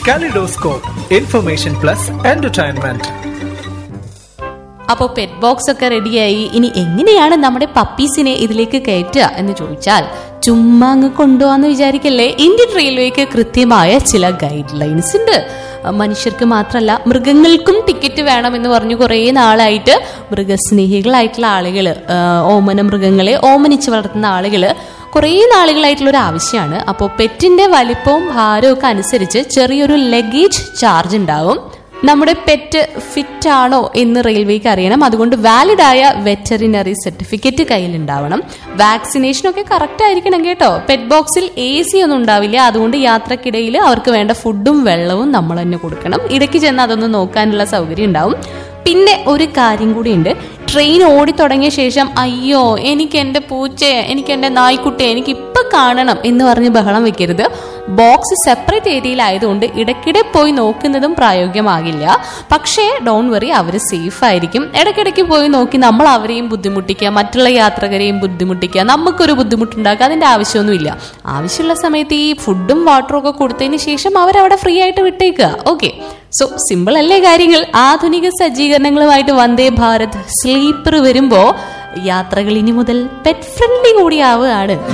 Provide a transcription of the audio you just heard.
kaleidoscope information plus entertainment അപ്പോൾ pet box ഒക്കെ റെഡിയായി ഇനി എങ്ങനെയാണ് നമ്മുടെ പപ്പീസിനെ ഇതിലേക്ക് കയറ്റുക എന്ന് ചോദിച്ചാൽ ചുമ്മാ അങ്ങ് കൊണ്ടുപോകാന്ന് വിചാരിക്കല്ലേ ഇന്ത്യൻ റെയിൽവേക്ക് കൃത്യമായ ചില ഗൈഡ് ലൈൻസ് ഉണ്ട് മനുഷ്യർക്ക് മാത്രമല്ല മൃഗങ്ങൾക്കും ടിക്കറ്റ് വേണമെന്ന് പറഞ്ഞു കുറേ നാളായിട്ട് മൃഗസ്നേഹികളായിട്ടുള്ള ആളുകൾ ഓമന മൃഗങ്ങളെ ഓമനിച്ച് വളർത്തുന്ന ആളുകൾ കുറേ നാളുകളായിട്ടുള്ള ഒരു ആവശ്യമാണ് അപ്പോൾ പെറ്റിന്റെ വലിപ്പവും ഭാരവും ഒക്കെ അനുസരിച്ച് ചെറിയൊരു ലഗേജ് ചാർജ് ഉണ്ടാവും നമ്മുടെ പെറ്റ് ഫിറ്റ് ആണോ എന്ന് റെയിൽവേക്ക് അറിയണം അതുകൊണ്ട് വാലിഡ് ആയ വെറ്ററിനറി സർട്ടിഫിക്കറ്റ് കയ്യിലുണ്ടാവണം വാക്സിനേഷൻ ഒക്കെ കറക്റ്റ് ആയിരിക്കണം കേട്ടോ പെറ്റ് ബോക്സിൽ എ സി ഒന്നും ഉണ്ടാവില്ല അതുകൊണ്ട് യാത്രക്കിടയിൽ അവർക്ക് വേണ്ട ഫുഡും വെള്ളവും നമ്മൾ തന്നെ കൊടുക്കണം ഇടയ്ക്ക് ചെന്ന് അതൊന്ന് നോക്കാനുള്ള സൗകര്യം ഉണ്ടാവും പിന്നെ ഒരു കാര്യം കൂടിയുണ്ട് ട്രെയിൻ ഓടി തുടങ്ങിയ ശേഷം അയ്യോ എനിക്ക് എൻ്റെ പൂച്ചയെ എനിക്ക് എൻ്റെ നായ്ക്കുട്ടിയെ എനിക്ക് ഇപ്പൊ കാണണം എന്ന് പറഞ്ഞ് ബഹളം വെക്കരുത് ബോക്സ് സെപ്പറേറ്റ് ഏരിയയിലായതുകൊണ്ട് ഇടയ്ക്കിടെ പോയി നോക്കുന്നതും പ്രായോഗികമാകില്ല പക്ഷേ ഡോൺ വറി അവർ സേഫ് ആയിരിക്കും ഇടയ്ക്കിടയ്ക്ക് പോയി നോക്കി നമ്മൾ അവരെയും ബുദ്ധിമുട്ടിക്കുക മറ്റുള്ള യാത്രക്കാരെയും ബുദ്ധിമുട്ടിക്കുക നമുക്കൊരു ബുദ്ധിമുട്ടുണ്ടാക്കുക അതിന്റെ ആവശ്യമൊന്നുമില്ല ആവശ്യമുള്ള സമയത്ത് ഈ ഫുഡും വാട്ടറും ഒക്കെ കൊടുത്തതിന് ശേഷം അവരവിടെ ഫ്രീ ആയിട്ട് വിട്ടേക്കുക ഓക്കെ സോ സിമ്പിൾ അല്ലേ കാര്യങ്ങൾ ആധുനിക സജ്ജീകരണങ്ങളുമായിട്ട് വന്ദേ ഭാരത് സ്ലീപ്പർ വരുമ്പോ യാത്രകൾ ഇനി മുതൽ പെറ്റ് ഫ്രണ്ട്ലി കൂടിയാവുകയാണ്